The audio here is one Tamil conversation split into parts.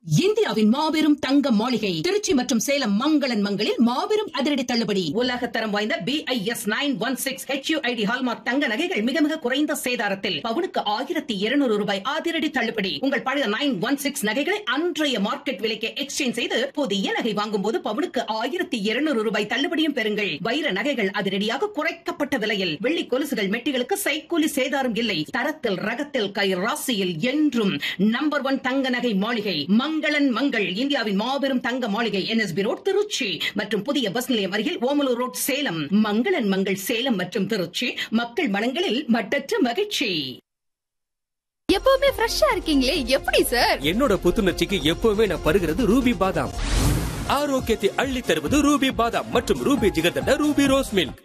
இந்தியாவின் மாபெரும் தங்க மாளிகை திருச்சி மற்றும் சேலம் மங்களன் மங்களில் மாபெரும் அதிரடி தள்ளுபடி உலக தரம் வாய்ந்த B I S nine one six HUID hallmark தங்க நகைகள் மிக மிக குறைந்த சேதாரத்தில் பவுனுக்கு ஆயிரத்தி இருநூறு ரூபாய் அதிரடி தள்ளுபடி உங்கள் பழைய நைன் ஒன் சிக்ஸ் நகைகளை அன்றைய மார்க்கெட் விலைக்கு எக்ஸ்சேஞ்ச் செய்து புதிய நகை வாங்கும் போது பவுனுக்கு ஆயிரத்தி இருநூறு ரூபாய் தள்ளுபடியும் பெறுங்கள் வைர நகைகள் அதிரடியாக குறைக்கப்பட்ட விலையில் வெள்ளி கொலுசுகள் மெட்டிகளுக்கு சைக்கூலி சேதாரம் இல்லை தரத்தில் ரகத்தில் கை ராசியில் என்றும் நம்பர் ஒன் தங்க நகை மாளிகை மங்களன் மங்கள் இந்தியாவின் மாபெரும் தங்க மாளிகை என்எஸ்பி ரோட் திருச்சி மற்றும் புதிய பஸ் நிலையம் அருகில் ஓமலூர் ரோட் சேலம் மங்களன் மங்கள் சேலம் மற்றும் திருச்சி மக்கள் மனங்களில் மட்டற்ற மகிழ்ச்சி எப்பவுமே ஃப்ரெஷ்ஷா இருக்கீங்களே எப்படி சார் என்னோட புத்துணர்ச்சிக்கு எப்பவுமே நான் பருகிறது ரூபி பாதாம் ஆரோக்கியத்தை அள்ளி தருவது ரூபி பாதாம் மற்றும் Ruby jigarthanda Ruby rose milk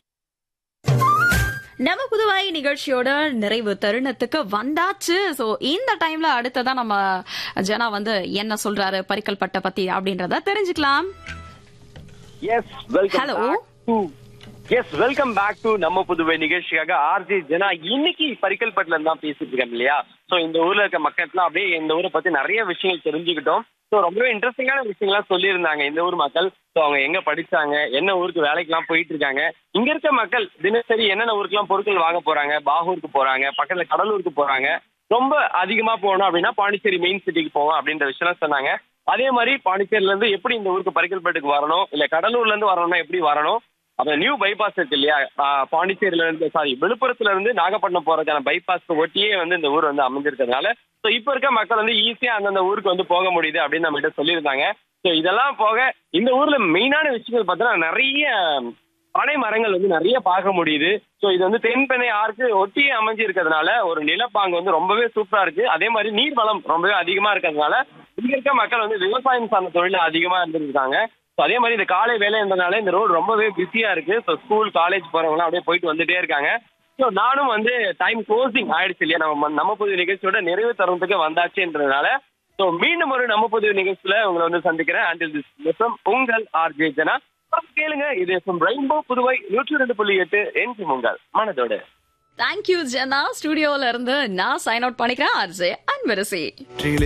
நம்ம புதுவாய் நிகழ்ச்சியோட நிறைவு தருணத்துக்கு வந்தாச்சு சோ இந்த டைம்ல அடுத்ததான் நம்ம ஜனா வந்து என்ன சொல்றாரு பரிக்கல் பட்ட பத்தி அப்படின்றத தெரிஞ்சுக்கலாம் yes welcome Hello. To yes welcome back to நம்ம புதுவை நிகழ்ச்சிக்காக ஆர்ஜி ஜனா இன்னைக்கு பரிக்கல்பட்டுல இருந்து தான் பேசிட்டு இருக்கேன் இல்லையா சோ இந்த ஊர்ல இருக்க மக்கள்லாம் அப்படியே இந்த ஊரை பத்தி நிறைய விஷயங்கள் தெரிஞ்சுக்கிட்டோம் ஸோ ரொம்பவே இன்ட்ரெஸ்டிங்கான விஷயங்கள்லாம் சொல்லியிருந்தாங்க இந்த ஊர் மக்கள் ஸோ அவங்க எங்க படிச்சாங்க என்ன ஊருக்கு வேலைக்கெல்லாம் போயிட்டு இருக்காங்க இங்க இருக்க மக்கள் தினசரி என்னென்ன ஊருக்குலாம் பொருட்கள் வாங்க போறாங்க பாகூருக்கு போறாங்க பக்கத்துல கடலூருக்கு போறாங்க ரொம்ப அதிகமா போகணும் அப்படின்னா பாண்டிச்சேரி மெயின் சிட்டிக்கு போவோம் அப்படின்ற விஷயம்லாம் சொன்னாங்க அதே மாதிரி பாண்டிச்சேரியில இருந்து எப்படி இந்த ஊருக்கு பரிக்கல்பேட்டுக்கு வரணும் இல்ல கடலூர்ல இருந்து வரணும்னா எப்படி வரணும் அப்புறம் நியூ பைபாஸ் இருக்கு இல்லையா ஆஹ் பாண்டிச்சேரியில இருந்து சாரி விழுப்புரத்துல இருந்து நாகப்பட்டினம் போறதுக்கான பைபாஸ் ஒட்டியே வந்து இந்த ஊர் வந்து அமைஞ்சிருக்கிறதுனால ஸோ இப்ப இருக்க மக்கள் வந்து ஈஸியா அந்தந்த ஊருக்கு வந்து போக முடியுது அப்படின்னு நம்ம கிட்ட சொல்லியிருந்தாங்க ஸோ இதெல்லாம் போக இந்த ஊர்ல மெயினான விஷயங்கள் பார்த்தீங்கன்னா நிறைய பனை மரங்கள் வந்து நிறைய பார்க்க முடியுது ஸோ இது வந்து தென்பெண்ணை ஆறுக்கு ஒட்டியே அமைஞ்சு இருக்கிறதுனால ஒரு நிலப்பாங்கு வந்து ரொம்பவே சூப்பரா இருக்கு அதே மாதிரி நீர் வளம் ரொம்பவே அதிகமா இருக்கிறதுனால இங்க இருக்க மக்கள் வந்து விவசாயம் சார்ந்த தொழில் அதிகமா இருந்திருக்காங்க ஸோ அதே மாதிரி இந்த காலை வேலைன்றதுனால இந்த ரோடு ரொம்பவே பிஸியா இருக்கு ஸோ ஸ்கூல் காலேஜ் போறவங்கலாம் அப்படியே போயிட்டு வந்துட்டே இருக்காங்க ஸோ நானும் வந்து டைம் க்ளோசிங் ஆயிடுச்சு இல்லையா நம்ம நம்ம புது நிகழ்ச்சியோட நிறைவு தருணத்துக்கு வந்தாச்சுன்றதுனால ஸோ மீண்டும் ஒரு நம்ம புது நிகழ்ச்சியில உங்களை வந்து சந்திக்கிறேன் அண்டில் திஸ் உங்கள் ஆர்ஜே ஜனா கேளுங்க இது எஃப்எம் ரெயின்போ புதுவை நூற்றி ரெண்டு புள்ளி எட்டு என்று உங்கள் மனதோடு தேங்க்யூ ஜனா ஸ்டுடியோல இருந்து நான் சைன் அவுட் பண்ணிக்கிறேன் அர்ஜே அன்பரசி